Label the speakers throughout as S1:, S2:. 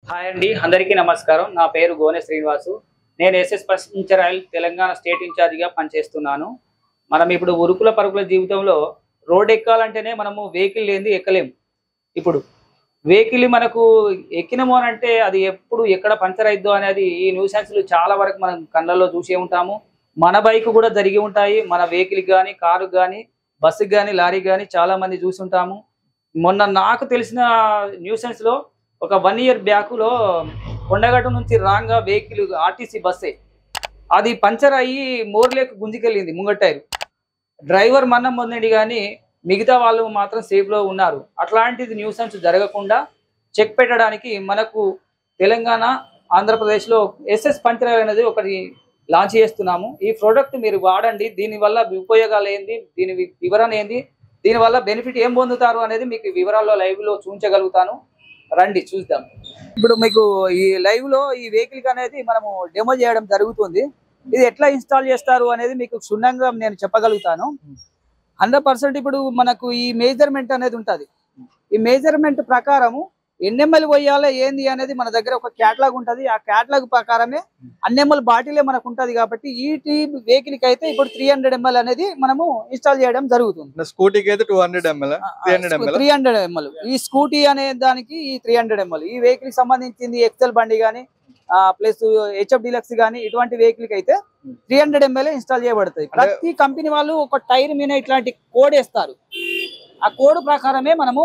S1: Hi అండి అందరికీ నమస్కారం నా పేరు గోనె శ్రీనివాసు నేను SS puncture oil Telangana state ఇన్ఛార్జిగా పనిచేస్తున్నాను మనం ఇప్పుడు ఉరుకుల పరుగుల జీవితంలో రోడ్ ఎక్కాలంటేనే మనము వెహికల్ లేనిది ఎక్కలేము ఇప్పుడు వెహికల్ మనకు ఎక్కినము అని అంటే అది ఎప్పుడు ఎక్కడ పంచర్ అయిద్దో అనేది ఈ న్యూసెన్స్లు చాలా వరకు మనం కళ్ళల్లో చూసే ఉంటాము మన బైక్ కూడా జరిగి ఉంటాయి మన వెహికల్ కానీ కారు కానీ బస్సుకి కానీ లారీకి కానీ చాలా మంది చూసి ఉంటాము మొన్న నాకు తెలిసిన న్యూసెన్స్ లో ఒక వన్ ఇయర్ బ్యాక్ లో కొండగట్టు నుంచి రాంగా వెహికల్ ఆర్టీసీ బస్సే అది పంచర్ అయ్యి మోర్లేకు గుంజుకెళ్ళింది ముంగట టైర్ డ్రైవర్ మన్నం పొందండి కానీ మిగతా వాళ్ళు మాత్రం సేఫ్ లో ఉన్నారు అట్లాంటిది న్యూసెన్స్ జరగకుండా చెక్ పెట్టడానికి మనకు తెలంగాణ ఆంధ్రప్రదేశ్లో ఎస్ఎస్ పంచర్ ఆయిల్ అనేది ఒకటి లాంచ్ చేస్తున్నాము ఈ ప్రోడక్ట్ మీరు వాడండి దీనివల్ల ఉపయోగాలు ఏంది దీని వి- వివరణ ఏంది దీనివల్ల బెనిఫిట్ ఏం పొందుతారు అనేది మీకు వివరాల్లో లైవ్ లో చూపించగలుగుతాను రండి చూద్దాం ఇప్పుడు మీకు ఈ లైవ్ లో ఈ వెహికల్ అనేది మనము డెమో చేయడం జరుగుతుంది ఇది ఎట్లా ఇన్స్టాల్ చేస్తారు అనేది మీకు క్షుణ్ణంగా నేను చెప్పగలుగుతాను హండ్రెడ్ పర్సెంట్ ఇప్పుడు మనకు ఈ మేజర్మెంట్ అనేది ఉంటుంది ఈ మేజర్మెంట్ ప్రకారము ఎన్ఎంఎల్ పోయాలో ఏంది అనేది మన దగ్గర ఒక క్యాటలాగ్ ఉంటది ఆ క్యాటలాగ్ ప్రకారమే అన్ఎంఎల్ బాటిలే మనకు ఉంటది కాబట్టి ఈ టీ వెహికల్ కి అయితే ఇప్పుడు త్రీ హండ్రెడ్ ఎంఎల్ అనేది మనము ఇన్స్టాల్ చేయడం జరుగుతుంది
S2: స్కూటీకి అయితే two hundred ML three hundred ML
S1: three hundred ML ఈ స్కూటీ అనే దానికి ఈ త్రీ హండ్రెడ్ ఎంఎల్ ఈ వెహికల్ కి సంబంధించింది ఎక్సెల్ బండి కానీ ప్లస్ హెచ్ఎఫ్ డిలక్స్ కానీ ఇటువంటి వెహికల్ కి అయితే త్రీ హండ్రెడ్ ఎంఎల్ ఇన్స్టాల్ చేయబడుతుంది ప్రతి కంపెనీ వాళ్ళు ఒక టైర్ మీద ఇట్లాంటి కోడ్ వేస్తారు ఆ కోడ్ ప్రకారమే మనము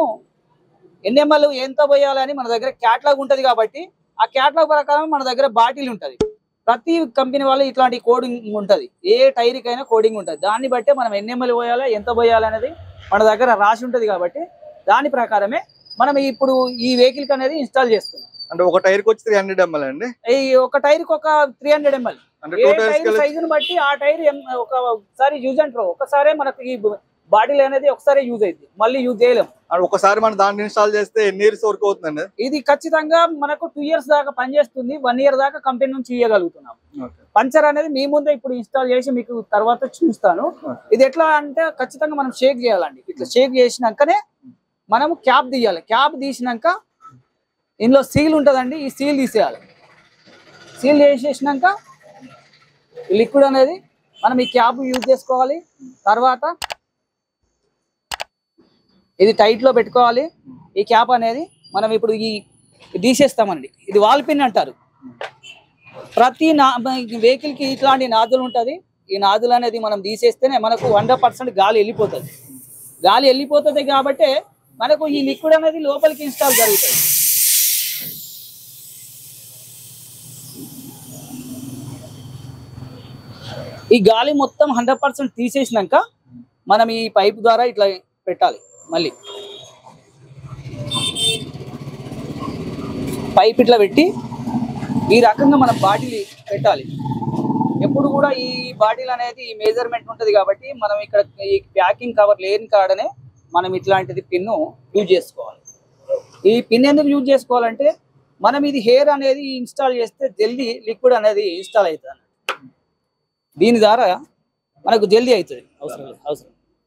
S1: ఎన్ఎంఎల్ ఎంత పోయాలని మన దగ్గర క్యాట్లాగ్ ఉంటది కాబట్టి ఆ క్యాట్లాగ్ ప్రకారం మన దగ్గర బాటిల్ ఉంటది ప్రతి కంపెనీ వాళ్ళు ఇట్లాంటి కోడింగ్ ఉంటది ఏ టైర్ కైనా కోడింగ్ ఉంటది దాన్ని బట్టే మనం ఎన్ఎంఎల్ పోయాలా ఎంత పోయాలి అనేది మన దగ్గర రాసి ఉంటది కాబట్టి దాని ప్రకారమే మనం ఇప్పుడు ఈ వెహికల్ అనేది ఇన్స్టాల్ చేస్తున్నాం
S2: అంటే ఒక టైర్ కి వచ్చి త్రీ హండ్రెడ్ ఎంఎల్ అండి
S1: ఈ ఒక టైర్ కి ఒక త్రీ హండ్రెడ్ ఎంఎల్
S2: అంటే
S1: ఏ
S2: టూ టైర్స్
S1: టైర్ సైజుని బట్టి ఆ టైర్ ఎం- ఒకసారి యూజ్ అండ్ త్రో ఒకసారి మనకు ఈ బాటిల్ అనేది ఒకసారి యూజ్ అయింది మళ్ళీ యూజ్ చేయలేం
S2: ఒకసారి మనం దాన్ని ఇన్స్టాల్ చేస్తే ఎన్ని ఇయర్స్ వరకు అవుతుందండి
S1: ఇది ఖచ్చితంగా మనకు టూ ఇయర్స్ దాకా పనిచేస్తుంది వన్ ఇయర్ దాకా కంపెనీ నుంచి ఇవ్వగలుగుతున్నాం
S2: ఓకే
S1: పంచర్ అనేది మీ ముందే ఇప్పుడు ఇన్స్టాల్ చేసి మీకు తర్వాత చూస్తాను ఇది ఎట్లా అంటే ఖచ్చితంగా మనం షేక్ చేయాలండి ఇట్లా షేక్ చేసినాకనే మనం క్యాప్ తీయాలి క్యాప్ తీసినాక ఇందులో సీల్ ఉంటుందండి ఈ సీల్ తీసేయాలి సీల్ చేసేసినాక ఈ లిక్విడ్ అనేది మనం ఈ క్యాప్ యూజ్ చేసుకోవాలి తర్వాత ఇది టైట్ లో పెట్టుకోవాలి ఈ క్యాప్ అనేది మనం ఇప్పుడు ఈ తీసేస్తామండి ఇది వాల్ పిన్ అంటారు ప్రతి నా వెహికల్ కి ఇట్లాంటి నాదులు ఉంటది ఈ నాదులు అనేది మనం తీసేస్తేనే మనకు హండ్రెడ్ పర్సెంట్ గాలి వెళ్ళిపోతుంది గాలి వెళ్ళిపోతుంది కాబట్టి మనకు ఈ లిక్విడ్ అనేది లోపలికి ఇన్స్టాల్ జరుగుతుంది ఈ గాలి మొత్తం హండ్రెడ్ పర్సెంట్ తీసేసినాక మనం ఈ పైప్ ద్వారా ఇట్లా పెట్టాలి మళ్ళీ పైప్ ఇట్లా పెట్టి ఈ రకంగా మనం బాటిల్ పెట్టాలి ఎప్పుడు కూడా ఈ బాటిల్ అనేది ఈ మెజర్మెంట్ ఉంటది కాబట్టి మనం ఇక్కడ ఈ ప్యాకింగ్ కవర్ లేని కాడనే మనం ఇట్లాంటిది పిన్ను యూజ్ చేసుకోవాలి ఈ పిన్ ఎందుకు యూజ్ చేసుకోవాలంటే మనం ఇది హెయిర్ అనేది ఇన్స్టాల్ చేస్తే జల్దీ లిక్విడ్ అనేది ఇన్స్టాల్ అవుతుంది అన్నట్టు. దీని ద్వారా మనకు జల్దీ అవుతుంది అవసరం లేదు, అవసరం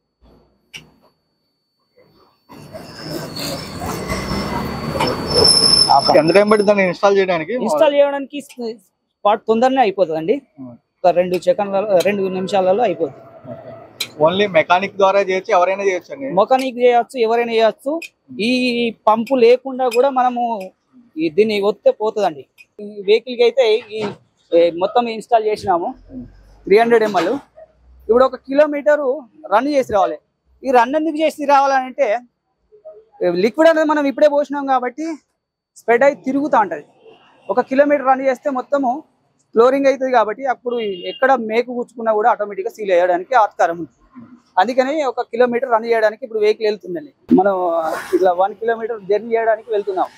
S2: ఎంత టైం పడుతుంది దాన్ని ఇన్స్టాల్ చేయడానికి
S1: ఇన్స్టాల్ చేయడానికి స్పాట్ తొందరనే అయిపోతుందండి ఒక రెండు సెకండ్లలో రెండు నిమిషాలలో అయిపోతుంది
S2: ఓన్లీ మెకానిక్ ద్వారా చేయొచ్చు ఎవరైనా చేయొచ్చు అండి
S1: మెకానిక్ చేయొచ్చు ఎవరైనా చేయొచ్చు ఈ పంపు లేకుండా కూడా మనము ఈ దీన్ని ఒత్తే పోతుందండి ఈ వెహికల్ కి అయితే ఈ ఏ, మొత్తం ఇన్స్టాల్ చేసినాము త్రీ హండ్రెడ్ ఎంఎల్ ఇప్పుడు ఒక కిలోమీటరు రన్ చేసి రావాలి ఈ రన్ ఎందుకు చేసి రావాలంటే లిక్విడ్ అనేది మనం ఇప్పుడే పోసినాం కాబట్టి స్ప్రెడ్ అయి తిరుగుతూ ఉంటది ఒక కిలోమీటర్ రన్ చేస్తే మొత్తము ఫ్లోరింగ్ అవుతుంది కాబట్టి అప్పుడు ఎక్కడ మేకు కూర్చుకున్నా కూడా ఆటోమేటిక్గా సీల్ అయ్యడానికి ఆస్కారం ఉంది అందుకని ఒక కిలోమీటర్ రన్ చేయడానికి ఇప్పుడు వెహికల్ వెళ్తుందండి మనం ఇట్లా వన్ కిలోమీటర్ జర్నీ చేయడానికి వెళ్తున్నాం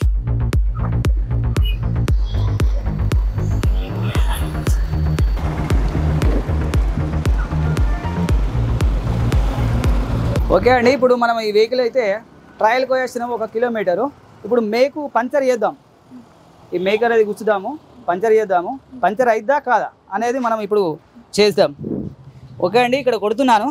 S1: ఓకే అండి ఇప్పుడు మనం ఈ వెహికల్ అయితే ట్రయల్కి పోయేస్తున్నాం ఒక కిలోమీటరు ఇప్పుడు మేకు పంచర్ చేద్దాం ఈ మేక్ అనేది గుచ్చుదాము పంచర్ చేద్దాము పంచర్ అయిద్దా కాదా అనేది మనం ఇప్పుడు చేద్దాం ఓకే అండి ఇక్కడ కొడుతున్నాను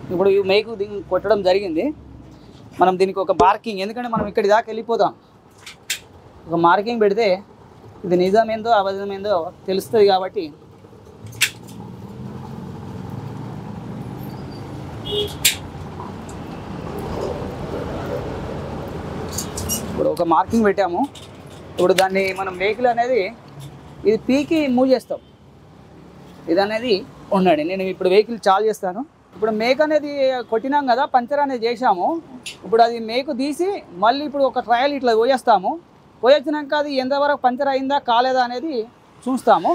S1: ఇప్పుడు ఈ మేకు దీన్ని కొట్టడం జరిగింది మనం దీనికి ఒక మార్కింగ్ ఎందుకంటే మనం ఇక్కడి దాకా వెళ్ళిపోతాం ఒక మార్కింగ్ పెడితే ఇది నిజమేందో అబద్ధమేందో తెలుస్తుంది కాబట్టి ఇప్పుడు ఒక మార్కింగ్ పెట్టాము ఇప్పుడు దాన్ని మనం వెహికల్ అనేది ఇది పీకి మూవ్ చేస్తాం ఇది అనేది ఉండండి నేను ఇప్పుడు వెహికల్ చాలు చేస్తాను ఇప్పుడు మేక్ అనేది కొట్టినాం కదా పంచర్ అనేది చేసాము ఇప్పుడు అది మేకు తీసి మళ్ళీ ఇప్పుడు ఒక ట్రయల్ ఇట్లా పోయేస్తాము పోయొచ్చినాక అది ఎంతవరకు పంచర్ అయిందా కాలేదా అనేది చూస్తాము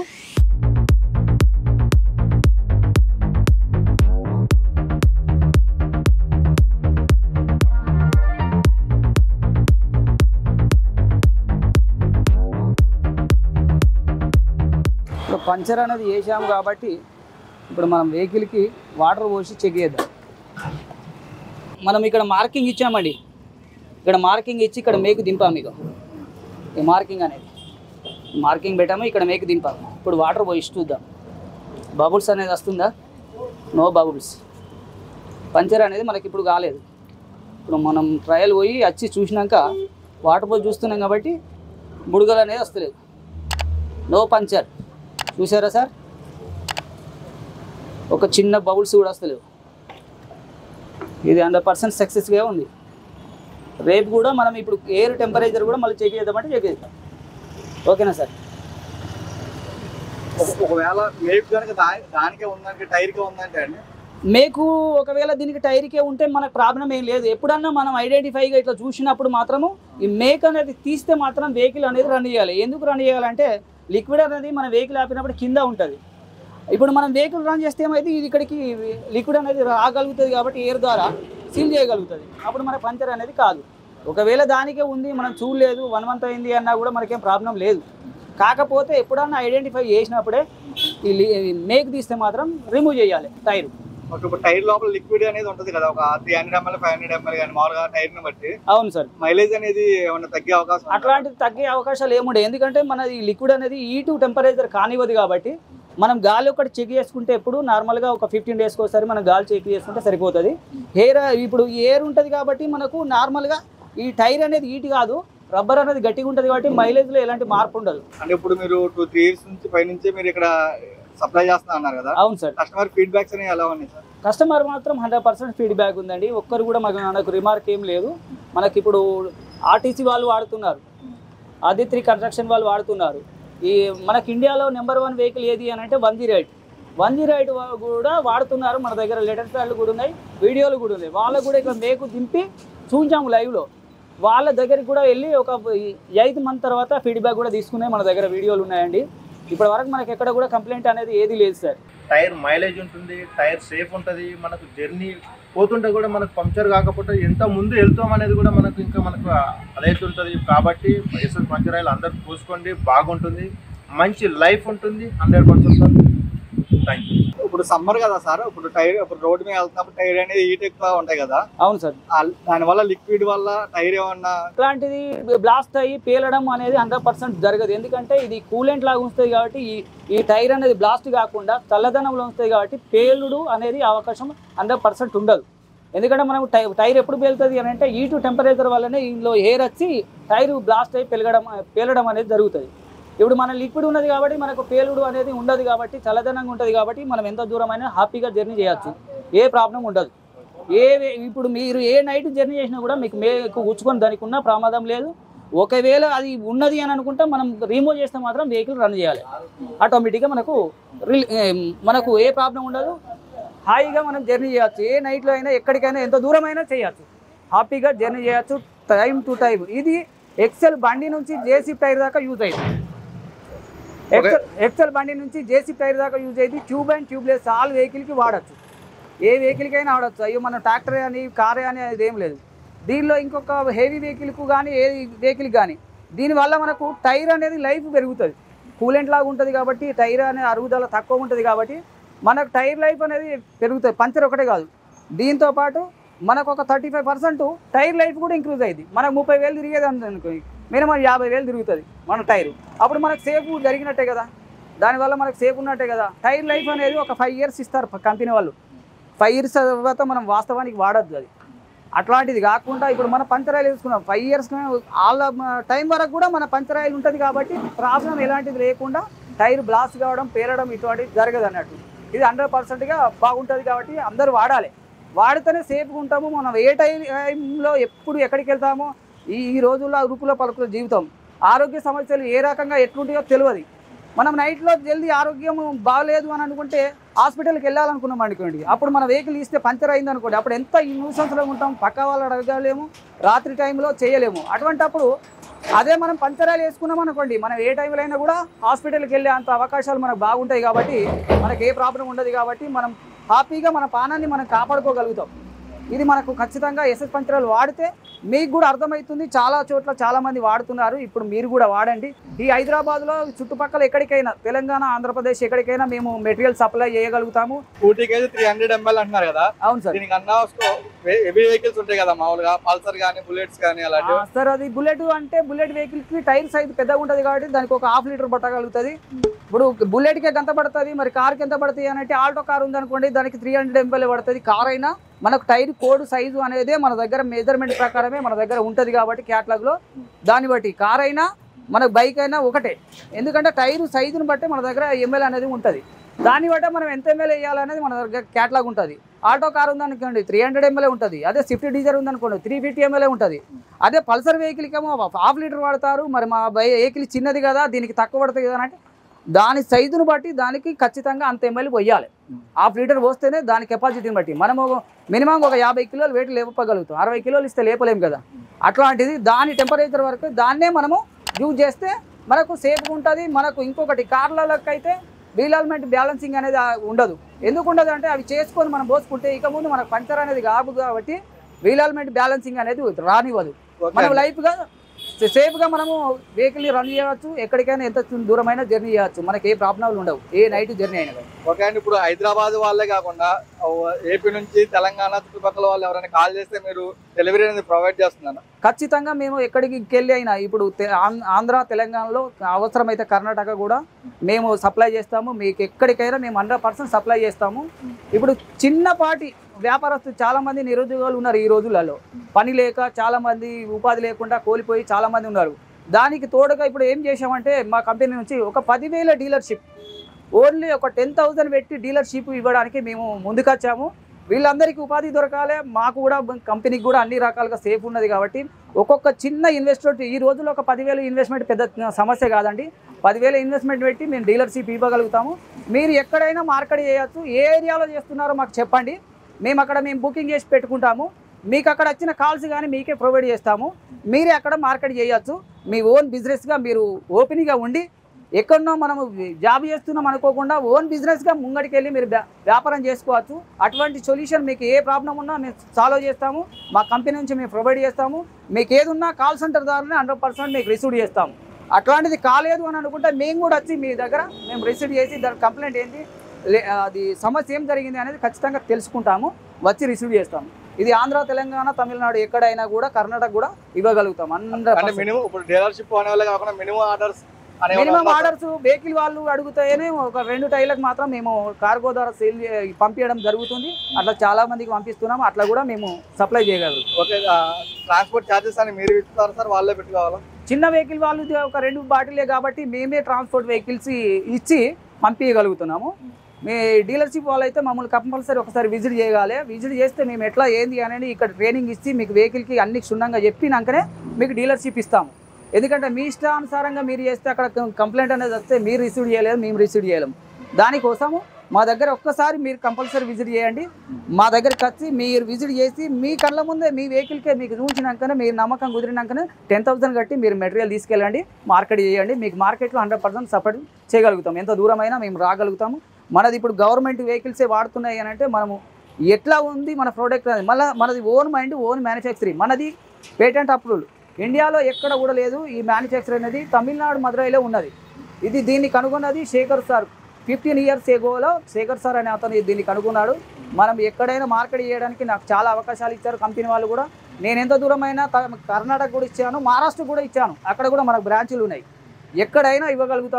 S1: ఇప్పుడు పంచర్ అనేది వేసాము కాబట్టి ఇప్పుడు మనం వెహికల్కి వాటర్ పోసి చెక్ చేద్దాం మనం ఇక్కడ మార్కింగ్ ఇచ్చామండి ఇక్కడ మార్కింగ్ ఇచ్చి ఇక్కడ మేకు దింపాము మీకు ఈ మార్కింగ్ అనేది మార్కింగ్ పెట్టాము ఇక్కడ మేకు దింపాము ఇప్పుడు వాటర్ పోసి చూద్దాం బబుల్స్ అనేది వస్తుందా నో బబుల్స్ పంచర్ అనేది మనకి ఇప్పుడు కాలేదు ఇప్పుడు మనం ట్రయల్ పోయి వచ్చి చూసినాక వాటర్ పోయి చూస్తున్నాం కాబట్టి బుడగలు అనేది వస్తలేదు నో పంచర్ చూసారా సార్ ఒక చిన్న బౌల్స్ కూడా వస్తలేవు ఇది హండ్రెడ్ పర్సెంట్ సక్సెస్గా ఉంది రేపు కూడా మనం ఇప్పుడు ఎయిర్ టెంపరేచర్ కూడా మళ్ళీ చెక్ చేద్దామంటే చెక్ చేద్దాం ఓకేనా సార్
S2: ఒక- ఒకవేళ మేకు కనుక దా- దానికే ఉందంటే టైర్కే ఉందంటే అండి
S1: మేకు ఒకవేళ దీనికి టైర్కే ఉంటే మనకు ప్రాబ్లం ఏం లేదు ఎప్పుడన్నా మనం ఐడెంటిఫైగా ఇట్లా చూసినప్పుడు మాత్రము ఈ మేక్ అనేది తీస్తే మాత్రం వెహికల్ అనేది రన్ చేయాలి ఎందుకు రన్ చేయాలంటే లిక్విడ్ అనేది మన వెహికల్ ఆపినప్పుడు కింద ఉంటుంది ఇప్పుడు మనం వెహికల్ రన్ చేస్తే ఏమైతే ఇది ఇక్కడికి లిక్విడ్ అనేది రాగలుగుతుంది కాబట్టి ఎయిర్ ద్వారా సీల్ చేయగలుగుతుంది అప్పుడు మన పంచర్ అనేది కాదు ఒకవేళ దానికే ఉంది మనం చూడలేదు వన్ మంత్ అయింది అన్నా కూడా మనకేం ప్రాబ్లం లేదు కాకపోతే ఎప్పుడన్నా ఐడెంటిఫై చేసినప్పుడే ఈ లి- ఈ మేక్ తీస్తే మాత్రం రిమూవ్ చేయాలి టైర్
S2: ఒక ఇప్పుడు టైర్ లోపల లిక్విడ్ అనేది ఉంటుంది కదా ఒక three hundred ML five hundred ML కానీ మామూలుగా టైర్ ని బట్టి
S1: అవును సార్
S2: మైలేజ్ అనేది ఏమన్నా తగ్గే అవకాశం ఉందా?
S1: అట్లాంటిది తగ్గే అవకాశాలు ఏముండే ఎందుకంటే మన ఈ లిక్విడ్ అనేది ఈ టూ టెంపరేచర్ కానివ్వదు కాబట్టి మనం గాలి ఒకటి చెక్ చేసుకుంటే ఎప్పుడు నార్మల్గా ఒక ఫిఫ్టీన్ డేస్కి ఒకసారి మనం గాలి చెక్ చేసుకుంటే సరిపోతుంది ఎయిర్ ఇప్పుడు ఎయిర్ ఉంటుంది కాబట్టి మనకు నార్మల్గా ఈ టైర్ అనేది ఈటి కాదు రబ్బర్ అనేది గట్టిగా ఉంటుంది కాబట్టి మైలేజ్లో ఎలాంటి మార్పు ఉండదు
S2: అంటే ఇప్పుడు మీరు టూ త్రీ ఇయర్స్ నుంచి పై నుంచే మీరు ఇక్కడ సప్లై చేస్తా అన్నారు కదా
S1: అవును సార్
S2: కస్టమర్ ఫీడ్బ్యాక్స్ అనేవి ఎలా ఉన్నాయి సార్
S1: కస్టమర్ మాత్రం హండ్రెడ్ పర్సెంట్ ఫీడ్బ్యాక్ ఉందండి ఒక్కరు కూడా మాకు మనకు రిమార్క్ ఏం లేదు మనకి ఇప్పుడు ఆర్టీసీ వాళ్ళు వాడుతున్నారు ఆదిత్రి కన్స్ట్రక్షన్ వాళ్ళు వాడుతున్నారు ఈ మనకి ఇండియాలో నెంబర్ వన్ వెహికల్ ఏది అని అంటే one zero eight one zero eight కూడా వాడుతున్నారు మన దగ్గర లెటర్ ప్యాడ్లు కూడా ఉన్నాయి వీడియోలు కూడా ఉన్నాయి వాళ్ళకు కూడా ఇక్కడ మేకు దింపి చూపించాము లైవ్లో వాళ్ళ దగ్గరికి కూడా వెళ్ళి ఒక ఎయిత్ మంత్ తర్వాత ఫీడ్బ్యాక్ కూడా తీసుకునే మన దగ్గర వీడియోలు ఉన్నాయండి ఇప్పటి వరకు మనకి ఎక్కడ కూడా కంప్లైంట్ అనేది ఏది లేదు సార్
S3: టైర్ మైలేజ్ ఉంటుంది టైర్ సేఫ్ ఉంటుంది మనకు జర్నీ పోతుంటే కూడా మనకు పంక్చర్ కాకపోతే ఎంత ముందు వెళ్తాం అనేది కూడా మనకు ఇంకా మనకు అదైతే ఉంటుంది కాబట్టి ఎస్ఎస్ పంక్చర్ ఆయిల్ అందరు పూసుకోండి బాగుంటుంది మంచి లైఫ్ ఉంటుంది hundred percent sir thank you
S2: ఇప్పుడు సమ్మర్ కదా సార్ ఇప్పుడు టైర్ ఇప్పుడు రోడ్డు మీద వెళ్తున్నప్పుడు టైర్ అనేది హీట్ ఎక్కువ ఉంటాయి కదా
S1: అవును సార్
S2: ఆ- దానివల్ల లిక్విడ్ వల్ల టైర్ ఏమన్నా
S1: ఇట్లాంటిది బ్లాస్ట్ అయ్యి పేలడం అనేది హండ్రెడ్ పర్సెంట్ జరగదు ఎందుకంటే ఇది కూలెంట్ లాగా ఉంచుతుంది కాబట్టి ఈ ఈ టైర్ అనేది బ్లాస్ట్ కాకుండా చల్లదనంలో ఉంచుతుంది కాబట్టి పేలుడు అనేది అవకాశం హండ్రెడ్ పర్సెంట్ ఉండదు ఎందుకంటే మనం టై టైర్ ఎప్పుడు పేలుతుంది అని అంటే ఈ టు టెంపరేచర్ వల్లనే ఇందులో ఎయిర్ వచ్చి టైర్ బ్లాస్ట్ అయ్యి పెరగడం పేలడం అనేది జరుగుతుంది ఇప్పుడు మన లిక్విడ్ ఉన్నది కాబట్టి మనకు పేలుడు అనేది ఉండదు కాబట్టి చల్లదనంగా ఉంటుంది కాబట్టి మనం ఎంత దూరమైనా హ్యాపీగా జర్నీ చేయొచ్చు ఏ ప్రాబ్లం ఉండదు ఏ వే- ఇప్పుడు మీరు ఏ నైట్ జర్నీ చేసినా కూడా మీకు మేకు గుచ్చుకొని దానికి ఉన్న ప్రమాదం లేదు ఒకవేళ అది ఉన్నది అని అనుకుంటే మనం రిమూవ్ చేస్తే మాత్రం వెహికల్ రన్ చేయాలి ఆటోమేటిక్గా మనకు రిల్- ఏం, మనకు ఏ ప్రాబ్లం ఉండదు హాయిగా మనం జర్నీ చేయొచ్చు ఏ నైట్లో అయినా ఎక్కడికైనా ఎంత దూరమైనా చేయొచ్చు హ్యాపీగా జర్నీ చేయొచ్చు టైం టు టైం ఇది ఎక్సెల్ బండి నుంచి జేసీ టైర్ దాకా యూజ్ అయింది ఎక్సెల్ ఎక్సెల్ బండి నుంచి జేసీ టైర్ దాకా యూజ్ అయింది ట్యూబ్ అండ్ ట్యూబ్లెస్ ఆల్ వెహికల్కి వాడచ్చు ఏ వెహికల్కైనా వాడచ్చు అయ్యో మన ట్రాక్టర్ అని కార్ అని అది ఏం లేదు దీనిలో ఇంకొక హెవీ వెహికల్కు కానీ ఏ వెహికల్కి కానీ దీనివల్ల మనకు టైర్ అనేది లైఫ్ పెరుగుతుంది కూలెంట్ లాగా ఉంటుంది కాబట్టి టైర్ అనే అరుగుదల తక్కువ ఉంటుంది కాబట్టి మనకు టైర్ లైఫ్ అనేది పెరుగుతుంది పంచర్ ఒకటే కాదు దీంతో పాటు మనకు ఒక thirty five percent tyre life కూడా ఇంక్రూజ్ అయింది మనకు ముప్పై వేలు తిరిగేది అనుకో మినిమం యాభై వేలు తిరుగుతుంది మన టైర్ అప్పుడు మనకు సేఫ్ జరిగినట్టే కదా దానివల్ల మనకు సేఫ్ ఉన్నట్టే కదా టైర్ లైఫ్ అనేది ఒక ఫైవ్ ఇయర్స్ ఇస్తారు కంపెనీ వాళ్ళు
S4: ఫైవ్ ఇయర్స్ తర్వాత మనం వాస్తవానికి వాడద్దు అది అట్లాంటిది కాకుండా ఇప్పుడు మన పంచరాయిలు వేసుకున్నాం ఫైవ్ ఇయర్స్ వాళ్ళ టైం వరకు కూడా మన పంచరాయిలు ఉంటుంది కాబట్టి ప్రాబ్లం ఎలాంటిది లేకుండా టైర్ బ్లాస్ట్ కావడం పేరడం ఇటువంటివి జరగదు అన్నట్టు ఇది హండ్రెడ్ పర్సెంట్గా బాగుంటుంది కాబట్టి అందరూ వాడాలి వాడితేనే సేఫ్గా ఉంటాము మనం ఏ టైంలో ఎప్పుడు ఎక్కడికి వెళ్తామో ఈ ఈ రోజుల్లో ఉరుకుల పలుకుల జీవితం ఆరోగ్య సమస్యలు ఏ రకంగా ఎట్లుంటాయో తెలియదు మనం నైట్లో జల్దీ ఆరోగ్యం బాగలేదు అని అనుకుంటే హాస్పిటల్కి వెళ్ళాలనుకున్నాం అనుకోండి అప్పుడు మన వెహికల్ ఇస్తే పంచర్ అయింది అనుకోండి అప్పుడు ఎంత న్యూసెన్స్లో ఉంటాం పక్క వాళ్ళు అడగలేము రాత్రి టైంలో చేయలేము అటువంటప్పుడు అదే మనం పంచరాలు వేసుకున్నాం అనుకోండి మనం ఏ టైంలో అయినా కూడా హాస్పిటల్కి వెళ్ళే అంత అవకాశాలు మనకు బాగుంటాయి కాబట్టి మనకి ఏ ప్రాబ్లం ఉండదు కాబట్టి మనం హ్యాపీగా మన పానాన్ని మనం కాపాడుకోగలుగుతాం ఇది మనకు ఖచ్చితంగా ఎస్ఎస్ పంచరాలు వాడితే మీకు కూడా అర్థమవుతుంది చాలా చోట్ల చాలా మంది వాడుతున్నారు ఇప్పుడు మీరు కూడా వాడండి ఈ హైదరాబాద్లో చుట్టుపక్కల ఎక్కడికైనా తెలంగాణ ఆంధ్రప్రదేశ్ ఎక్కడికైనా మేము మెటీరియల్ సప్లై చేయగలుగుతాము
S2: స్కూటీకి అయితే త్రీ హండ్రెడ్ ఎంఎల్ అంటున్నారు కదా
S4: అవును సార్
S2: దీనికి అన్న హెవీ వెహికల్స్ ఉంటాయి కదా మామూలుగా పల్సర్ కానీ బుల్లెట్స్ కానీ అలాంటివి
S4: ఆ, సార్ అది బుల్లెట్ అంటే బుల్లెట్ వెహికల్ కి టైర్ సైజ్ పెద్దగా ఉంటుంది కాబట్టి దానికి ఒక హాఫ్ లీటర్ పట్టగలుగుతుంది ఇప్పుడు బుల్లెట్ కి ఎంత పడుతుంది మరి కార్ కి ఎంత పడుతుంది అని అంటే ఆల్టో కార్ ఉంది అనుకోండి దానికి త్రీ హండ్రెడ్ ఎంఎల్ పడుతుంది కార్ అయినా మనకు టైర్ కోడ్ సైజు అనేది మన దగ్గర మెజర్మెంట్ ప్రకారమే మన దగ్గర ఉంటుంది కాబట్టి క్యాట్లాగ్ లో దాన్ని బట్టి కార్ అయినా మన బైక్ అయినా ఒకటే ఎందుకంటే టైర్ సైజుని బట్టి మన దగ్గర ఎంఎల్ అనేది ఉంటుంది దాన్ని బట్టి మనం ఎంత ఎంఎల్ వేయాలనేది మన దగ్గర క్యాట్లాగ్ ఉంటుంది ఆటో కార్ ఉందనుకోండి త్రీ హండ్రెడ్ ఎంఎల్ ఉంటుంది అదే స్విఫ్ట్ డీజర్ ఉందనుకోండి త్రీ ఫిఫ్టీ ఎంఎల్ ఉంటుంది అదే పల్సర్ వెహికల్కి ఏమో హాఫ్ లీటర్ వాడతారు మరి మా బై వెహికల్ చిన్నది కదా దీనికి తక్కువ పడుతుంది కదా అంటే దాని సైజును బట్టి దానికి ఖచ్చితంగా అంత ఎంఎల్ పోయాలి హాఫ్ లీటర్ పోస్తేనే దాని కెపాసిటీని బట్టి మనము మినిమం ఒక యాభై కిలోలు వెయిట్ లేపగలుగుతాం అరవై కిలోలు ఇస్తే లేపలేం కదా అట్లాంటిది దాని టెంపరేచర్ వరకు దాన్నే మనము యూజ్ చేస్తే మనకు సేఫ్గా ఉంటుంది మనకు ఇంకొకటి కార్లలోకి అయితే వీలాల్మెంట్ బ్యాలెన్సింగ్ అనేది ఆ ఉండదు ఎందుకు ఉండదు అంటే అవి చేసుకొని మనం పోసుకుంటే ఇక ముందు మనకు పంచర్ అనేది కాదు కాబట్టి వీలాల్మెంట్ బ్యాలెన్సింగ్ అనేది రానివ్వదు
S2: ఓకే
S4: మనం లైఫ్గా సేఫ్గా మనము వెహికల్ని రన్ చేయవచ్చు ఎక్కడికైనా ఎంత దూరమైనా జర్నీ చేయవచ్చు మనకి ఏ ప్రాబ్లంలు ఉండవు ఏ నైట్ జర్నీ అయినా కానీ
S2: ఓకే అండి ఇప్పుడు హైదరాబాద్ వాళ్ళే కాకుండా ఏపీ నుంచి తెలంగాణ చుట్టుపక్కల వాళ్ళు ఎవరైనా కాల్ చేస్తే మీరు డెలివరీ అనేది ప్రొవైడ్ చేస్తున్నాను
S4: ఖచ్చితంగా మేము ఎక్కడికి వెళ్ళి అయినా ఇప్పుడు తె- ఆం- ఆంధ్ర తెలంగాణలో అవసరమైతే కర్ణాటక కూడా మేము సప్లై చేస్తాము మీకు ఎక్కడికైనా మేము హండ్రెడ్ పర్సెంట్ సప్లై చేస్తాము ఇప్పుడు చిన్నపాటి వ్యాపారస్తులు చాలా మంది నిరుద్యోగాలు ఉన్నారు ఈ రోజులలో పని లేక చాలా మంది ఉపాధి లేకుండా కోల్పోయి చాలా మంది ఉన్నారు దానికి తోడుగా ఇప్పుడు ఏం చేసామంటే మా కంపెనీ నుంచి ఒక పదివేల డీలర్షిప్ ఓన్లీ ఒక టెన్ థౌజండ్ పెట్టి డీలర్షిప్ ఇవ్వడానికి మేము ముందుకొచ్చాము వీళ్ళందరికీ ఉపాధి దొరకాలి మాకు కూడా కంపెనీకి కూడా అన్ని రకాలుగా సేఫ్ ఉన్నది కాబట్టి ఒక్కొక్క చిన్న ఇన్వెస్ట్మెంట్ ఈ రోజుల్లో ఒక పదివేల ఇన్వెస్ట్మెంట్ పెద్ద సమస్య కాదండి పదివేల ఇన్వెస్ట్మెంట్ పెట్టి మేము డీలర్షిప్ ఇవ్వగలుగుతాము మీరు ఎక్కడైనా మార్కెట్ చేయొచ్చు ఏ ఏరియాలో చేస్తున్నారో మాకు చెప్పండి మేము అక్కడ మేము బుకింగ్ చేసి పెట్టుకుంటాము మీకు అక్కడ వచ్చిన కాల్స్ కానీ మీకే ప్రొవైడ్ చేస్తాము మీరే అక్కడ మార్కెట్ చేయొచ్చు మీ ఓన్ బిజినెస్గా మీరు ఓపెన్గా ఉండి ఎక్కడనో మనం జాబ్ చేస్తున్నాం అనుకోకుండా ఓన్ బిజినెస్గా ముంగడికి వెళ్ళి మీరు వ్యా- వ్యాపారం చేసుకోవచ్చు అటువంటి సొల్యూషన్ మీకు ఏ ప్రాబ్లం ఉన్నా మేము సాల్వ్ చేస్తాము మా కంపెనీ నుంచి మేము ప్రొవైడ్ చేస్తాము మీకు ఏది ఉన్నా కాల్ సెంటర్ ద్వారా హండ్రెడ్ పర్సెంట్ మీకు రిసీవ్ చేస్తాము అట్లాంటిది కాలేదు అని అనుకుంటే మేము కూడా వచ్చి మీ దగ్గర మేము రిసీవ్ చేసి దాని కంప్లైంట్ ఏంటి లే- అది సమస్య ఏం జరిగింది అనేది ఖచ్చితంగా తెలుసుకుంటాము వచ్చి రిసీవ్ చేస్తాము ఇది ఆంధ్ర తెలంగాణ తమిళనాడు ఎక్కడైనా కూడా కర్ణాటక కూడా ఇవ్వగలుగుతాం
S2: అంటే
S4: హండ్రెడ్
S2: మినిమం ఇప్పుడు డీలర్షిప్ అనే వాళ్ళే కాకుండా మినిమం ఆర్డర్స్ అనే
S4: మినిమం ఆర్డర్స్ వెహికల్ వాళ్ళు అడుగుతాయనే ఒక రెండు టైర్లకు మాత్రం మేము కార్గో ద్వారా సేల్ పంపించడం జరుగుతుంది అట్లా చాలా మందికి పంపిస్తున్నాం అట్లా కూడా మేము సప్లై చేయగలుగుతాం
S2: ఓకే ట్రాన్స్పోర్ట్ ఛార్జెస్ అని మీరు ఇస్తారు సార్ వాళ్ళే పెట్టుకోవాలా
S4: చిన్న వెహికల్ వాళ్ళు ఇది ఒక రెండు బాటిలే కాబట్టి మేమే ట్రాన్స్పోర్ట్ వెహికల్స్ ఇచ్చి పంపించగలుగుతున్నాము మీ డీలర్షిప్ వాళ్ళైతే మమ్మల్ని కంపల్సరీ ఒకసారి విజిట్ చేయగాలి విజిట్ చేస్తే మేము ఎట్లా ఏంది అనేది ఇక్కడ ట్రైనింగ్ ఇచ్చి మీకు వెహికల్కి అన్ని క్షుణ్ణంగా చెప్పినాకనే మీకు డీలర్షిప్ ఇస్తాము ఎందుకంటే మీ ఇష్టానుసారంగా మీరు చేస్తే అక్కడ కంప్లైంట్ అనేది వస్తే మీరు రిసీవ్ చేయలేము మేము రిసీవ్ చేయలేము దానికోసము మా దగ్గర ఒక్కసారి మీరు కంపల్సరీ విజిట్ చేయండి మా దగ్గరికి వచ్చి మీరు విజిట్ చేసి మీ కళ్ళ ముందే మీ వెహికల్కే మీకు చూపించినాకనే మీరు నమ్మకం కుదిరినాకనే టెన్ థౌసండ్ కట్టి మీరు మెటీరియల్ తీసుకెళ్ళండి మార్కెట్ చేయండి మీకు మార్కెట్లో హండ్రెడ్ పర్సెంట్ సపోర్ట్ చేయగలుగుతాం ఎంత దూరమైనా మేము రాగలుగుతాము మనది ఇప్పుడు గవర్నమెంట్ వెహికల్సే వాడుతున్నాయి అని అంటే మనము ఎట్లా ఉంది మన ప్రోడక్ట్ అనేది మళ్ళీ మనది ఓన్ మైండ్ ఓన్ మ్యానుఫ్యాక్చరింగ్ మనది పేటెంట్ అప్రూవల్ ఇండియాలో ఎక్కడ కూడా లేదు ఈ మ్యానుఫ్యాక్చర్ అనేది తమిళనాడు మదురైలో ఉన్నది ఇది దీన్ని కనుగొన్నది శేఖర్ సార్ ఫిఫ్టీన్ ఇయర్స్ ఎగోలో శేఖర్ సార్ అనే అతను దీన్ని కనుగొన్నాడు మనం ఎక్కడైనా మార్కెట్ చేయడానికి నాకు చాలా అవకాశాలు ఇచ్చారు కంపెనీ వాళ్ళు కూడా నేను ఎంత దూరమైనా త- కర్ణాటక కూడా ఇచ్చాను మహారాష్ట్ర కూడా ఇచ్చాను అక్కడ కూడా మనకు బ్రాంచులు ఉన్నాయి ఎక్కడైనా ఇవ్వగలుగుతాను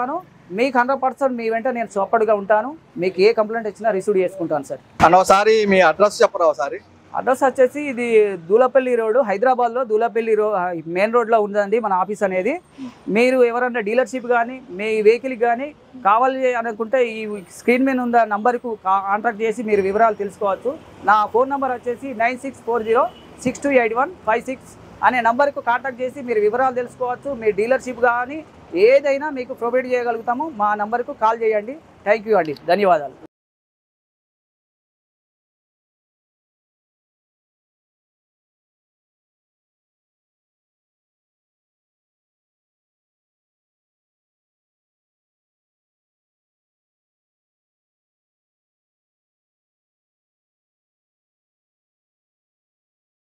S4: మీకు హండ్రెడ్ పర్సెంట్ మీ వెంట నేను సపోర్ట్గా ఉంటాను మీకు ఏ కంప్లైంట్ వచ్చినా రిసీవ్ చేసుకుంటాను సార్
S2: అన్న ఒకసారి మీ అడ్రస్ చెప్పరా ఒకసారి
S4: అడ్రస్ వచ్చేసి ఇది దూలపల్లి రోడ్ హైదరాబాద్లో దూలపల్లి రో మెయిన్ రోడ్లో ఉందండి మన ఆఫీస్ అనేది మీరు ఎవరన్నా డీలర్షిప్ కానీ మీ వెహికల్ కానీ కావాలి అనుకుంటే ఈ స్క్రీన్ మీద ఉన్న నంబర్కు కాంటాక్ట్ చేసి మీరు వివరాలు తెలుసుకోవచ్చు నా ఫోన్ నెంబర్ వచ్చేసి nine six four zero six two eight one five six అనే నంబర్కు కాంటాక్ట్ చేసి మీరు వివరాలు తెలుసుకోవచ్చు మీ డీలర్షిప్ కానీ ఏదైనా మీకు ప్రొవైడ్ చేయగలుగుతాము మా నంబర్కు కాల్ చేయండి థ్యాంక్ యూ అండి ధన్యవాదాలు